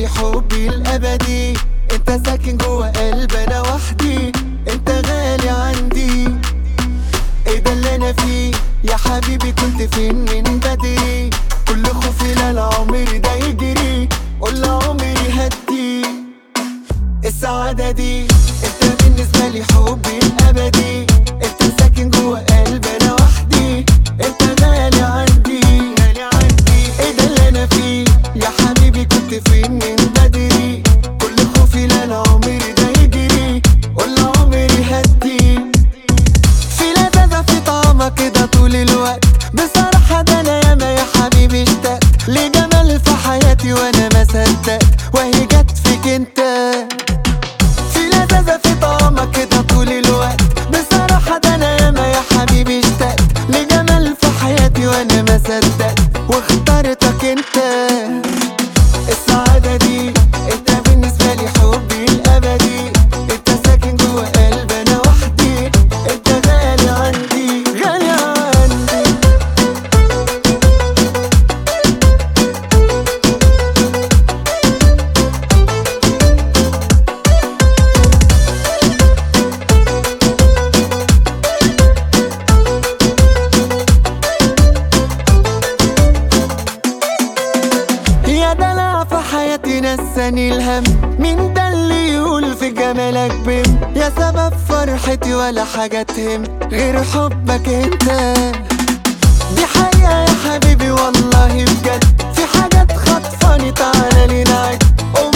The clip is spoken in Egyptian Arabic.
لي حبي الابدي انت ساكن جوه قلبي انا وحدي انت غالي عندي ايه ده اللي انا فيه يا حبيبي كنت فين من بدري كل خوفي لا العمر ده يجري قول عمري هدي السعادة دي انت بالنسبة لي حبي الابدي انت ساكن جوه قلبي انا وحدي انت غالي عندي غالي عندي ايه ده اللي انا فيه يا حبيبي كنت فين من بدري كل خوفي لا العمر ده يجري قول عمري هدي في لذاذة في طعمك كده طول الوقت بصراحة ده أنا ياما يا حبيبي اشتقت لجمال في حياتي وأنا ما صدقت وهي جت فيك أنت في لذاذة في طعمك كده طول الوقت بصراحة ده أنا ياما يا حبيبي اشتقت لجمال في حياتي وأنا ما صدقت واخترتك أنت السعادة دي انت بالنسبة لي حبي الأبدي انت ساكن جوه قلبي أنا وحدي انت غالي عندي غالي عندي يا دلع في حياتي نساني الهم مين ده اللي يقول في جمالك بم يا سبب فرحتي ولا حاجة تهم غير حبك انت دي حقيقة يا حبيبي والله بجد في حاجات خطفاني تعالى لي نعد